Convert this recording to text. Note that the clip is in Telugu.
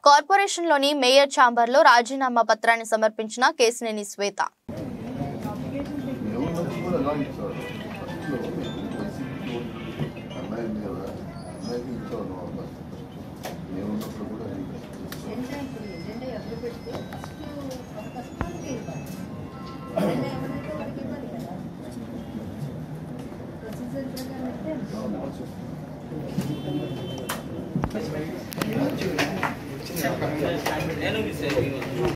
కార్పొరేషన్లోని మేయర్ ఛాంబర్లో రాజీనామా పత్రాన్ని సమర్పించిన కేసినేని శ్వేత ఎవరు కూడా అలాగే ఇచ్చారు ఫస్ట్లో వైసీపీలో అమ్మాయి ఉంది కదా అమ్మాయికి ఇచ్చాను అబ్బాయి నేనున్నప్పుడు కూడా జెండా ఇప్పుడు జెండా ఎప్పుడు పెడితే ఫస్ట్ ఒక కస్టమర్కి ఇవ్వాలి జెండా ఏమన్నైతే వాడికి ఇవ్వాలి కదా ప్రొసీజర్ ప్రకారం అయితే అవును. నేను మిస్ అయ్యాను